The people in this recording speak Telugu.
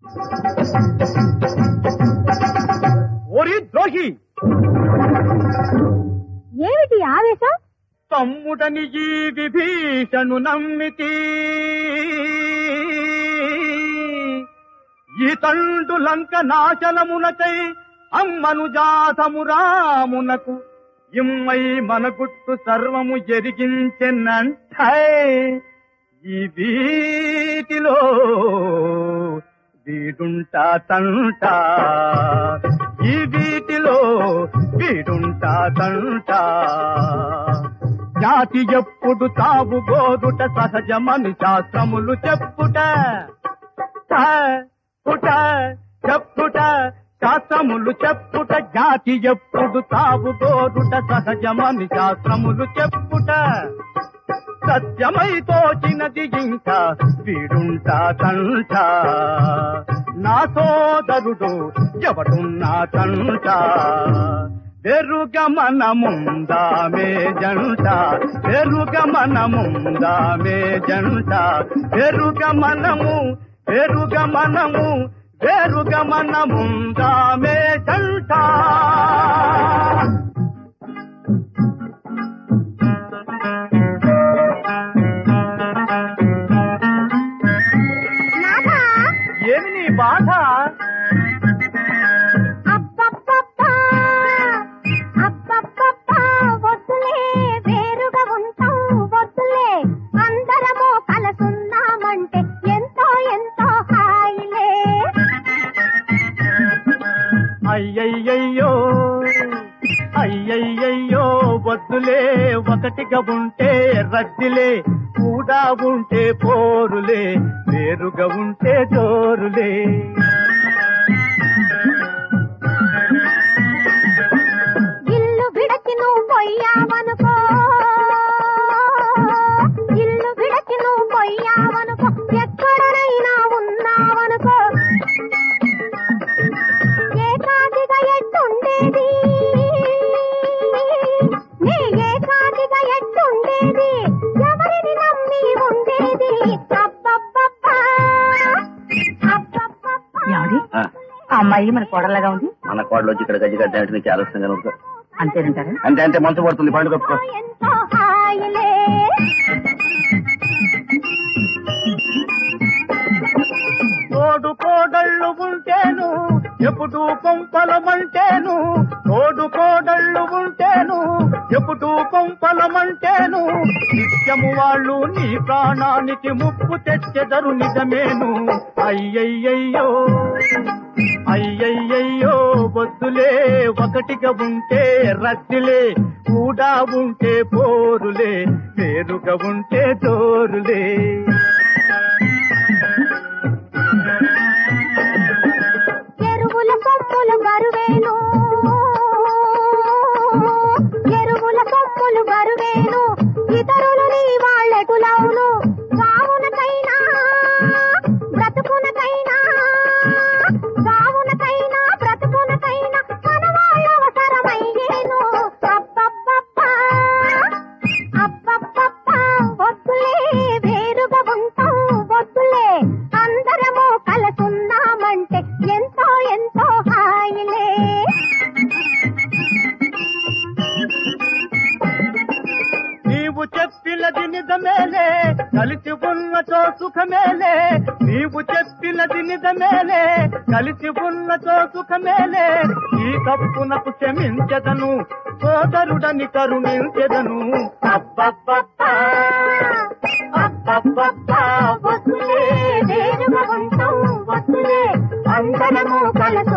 ఓరి ద్రోహి ఏమిటి ఆవేశం తమ్ముడని ఈ విభీషణు నమ్మితి ఈ తండు లంక నాశనమునకై అమ్మను జాతము రామునకు ఇమ్మై మన గుట్టు సర్వము ఎరిగించెనంటే ఈ వీటిలో వీడుంటా తంట ఈ వీటిలో వీడుంటా తంట జాతి ఎప్పుడు తావు గోదుట సహజమని శాస్త్రములు చెప్పుట ట, పుట చెప్పుట శాస్త్రములు చెప్పుట జాతి ఎప్పుడు తావు గోదుట సహజమని శాస్త్రములు చెప్పుట సత్యమై తోచినది ఇంకా వీడుంటా తంట నా సోదరుడు ఎవడున్నా తంట వెరుగమన ముందామే జంట వెరుగమన ముందామే జంట వెరుగమనము వెరుగమనము వెరుగమన ముందామే జంట నాథా ఏమి నీ బాధ అబ్బబ్బబ్బా అబ్బబ్బబ్బా వద్దులే వేరుగా ఉంటాం వద్దులే అందరము కలసున్నామంటే ఎంతో ఎంతో హాయిలే అయ్యయ్యయ్యో అయ్యయ్యయ్యో వద్దులే ఒకటిగా ఉంటే రద్దిలే కూడా ఉంటే పోరులే వేరుగా ఉంటే జోరులే ఇల్లు విడచి నువ్వు పోయావనుకో ఇల్లు విడచి నువ్వు పోయావనుకో ఎక్కడనైనా ఉన్నావనుకో ఏకాకిగా ఎట్టుండేది నీ ఏకాకిగా ఎట్టుండేది ఎవరిని నమ్మి ఉండేది అబ్బబ్బబ్బా అబ్బబ్బబ్బా ఏమండి? ఆ అమ్మాయి మన కోడలాగా ఉంది మన కోడలు వచ్చి ఇక్కడ గజ్జి కట్టినట్టు నీకు ఆలోచన కనుక అంతేనంటారా అంతే అంతే మనసు పడుతుంది పండుగ ఎంతో హాయిలే తోడు కోడళ్ళు ఉంటేను ఎప్పుడు కొంపలమంటేను తోడు కోడళ్ళు ఉంటేను ఎప్పుడు కొంపలమంటేను నిత్యము వాళ్ళు నీ ప్రాణానికి ముప్పు తెచ్చెదరు నిజమేను అయ్యయ్యయ్యో అయ్యయ్యయ్యో వద్దులే ఒకటిగా ఉంటే రద్దిలే కూడా ఉంటే పోరులే వేరుగా ఉంటే జోరులే ఎరువుల సొమ్ములు బరువేను ఎరువుల సొమ్ములు బరువేను ఇతరులు నీ వాళ్ళెటులవును సావునకైనా బ్రతుకునకైనా సావునకైనా బ్రతుకునకైనా మన వాళ్ళ అవసరమయ్యేను అబ్బబ్బబ్బా అబ్బబ్బబ్బా వద్దులే వేరుగా ఉంటాం వద్దులే అందరము కలసున్నామంటే ఎంతో ఎంతో హాయిలే నీవు చెప్పినది నిజమేలే కలిసి ఉన్నచో సుఖమేలే నీవు చెప్పినది నిజమేలే కలిసి ఉన్నచో సుఖమేలే ఈ తప్పునకు క్షమించదను సోదరుడని కరుణించెదను అబ్బబ్బబ్బా అబ్బబ్బబ్బా వద్దులే వేరుగా ఉంటాం వద్దులే అందరము కలసు